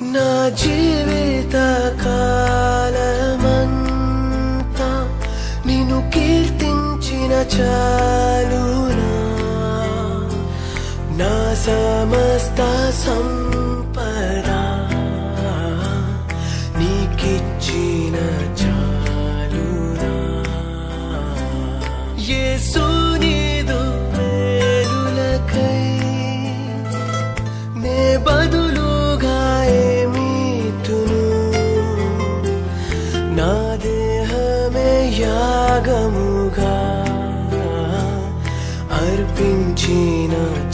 నా జీవిత కాలమంతా నిన్ను కీర్తించిన చాలునా నా సమస్త సంపద నీకిచ్చిన చాలునా యేసు నీదు మేలులకై నే బదులుగా ఏమీతును నా దేహమే యాగముగా అర్పించిన